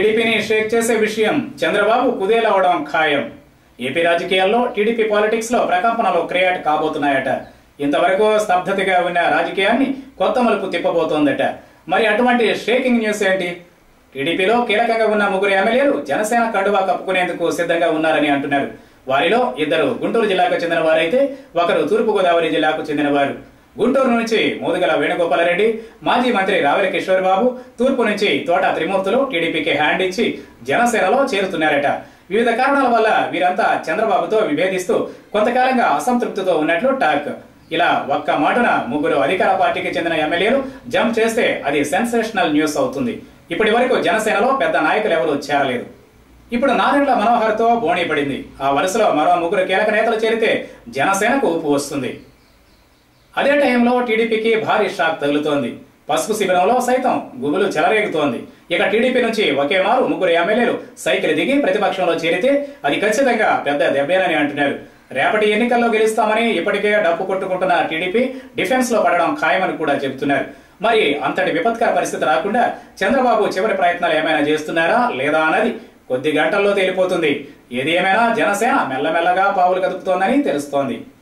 టీడీపీని షేక్ చేసే విషయం చంద్రబాబు కుదేలవడం ఖాయం ఏపీ రాజకీయాల్లో టీడీపీ పాలిటిక్స్ లో ప్రకంపనలు క్రియేట్ కాబోతున్నాయట ఇంతవరకు స్తబ్దతగా ఉన్న రాజకీయాన్ని కొత్త మలుపు తిప్పబోతోందట మరి అటువంటి షేకింగ్ న్యూస్ ఏంటి టీడీపీలో కీలకంగా ఉన్న ముగ్గురు ఎమ్మెల్యేలు జనసేన కండువా కప్పుకునేందుకు సిద్ధంగా ఉన్నారని అంటున్నారు వారిలో ఇద్దరు గుంటూరు జిల్లాకు చెందిన వారైతే ఒకరు తూర్పుగోదావరి జిల్లాకు చెందినవారు గుంటూరు నుంచి మోదుగల వేణుగోపాలరెడ్డి మాజీ మంత్రి రావెల కిషోర్ బాబు తూర్పు నుంచి తోట త్రిమూర్తులు టీడీపీకి హ్యాండ్ ఇచ్చి జనసేనలో చేరుతున్నారట వివిధ కారణాల వల్ల వీరంతా చంద్రబాబుతో విభేదిస్తూ కొంతకాలంగా అసంతృప్తితో ఉన్నట్లు టాక్ ఇలా ఒక్క మాటన ముగ్గురు అధికార పార్టీకి చెందిన ఎమ్మెల్యేలు జంప్ చేస్తే అది సెన్సేషనల్ న్యూస్ అవుతుంది ఇప్పటి వరకు జనసేనలో పెద్ద నాయకులు ఎవరూ చేరలేదు ఇప్పుడు నారాయణల మనోహర్తో బోణీ పడింది ఆ వరుసలో మరో ముగ్గురు కీలక నేతలు చేరితే జనసేనకు ఊపు వస్తుంది అదే టైంలో టీడీపీకి భారీ షాక్ తగులుతోంది పసుపు శిబిరంలో సైతం గుబులు చెలరేగుతోంది ఇక టీడీపీ నుంచి ఒకే మారు ముగ్గురు ఎమ్మెల్యేలు సైకిల్ దిగి ప్రతిపక్షంలో చేరితే అది ఖచ్చితంగా పెద్ద దెబ్బేనని అంటున్నారు రేపటి ఎన్నికల్లో గెలుస్తామని ఇప్పటికే డప్పు కొట్టుకుంటున్న టీడీపీ డిఫెన్స్ లో పడడం ఖాయమని కూడా చెబుతున్నారు మరి అంతటి విపత్కర పరిస్థితి రాకుండా చంద్రబాబు చివరి ప్రయత్నాలు ఏమైనా చేస్తున్నారా లేదా అన్నది కొద్ది గంటల్లో తేలిపోతుంది ఏది ఏమైనా జనసేన మెల్లమెల్లగా పావులు కదుపుతోందని తెలుస్తోంది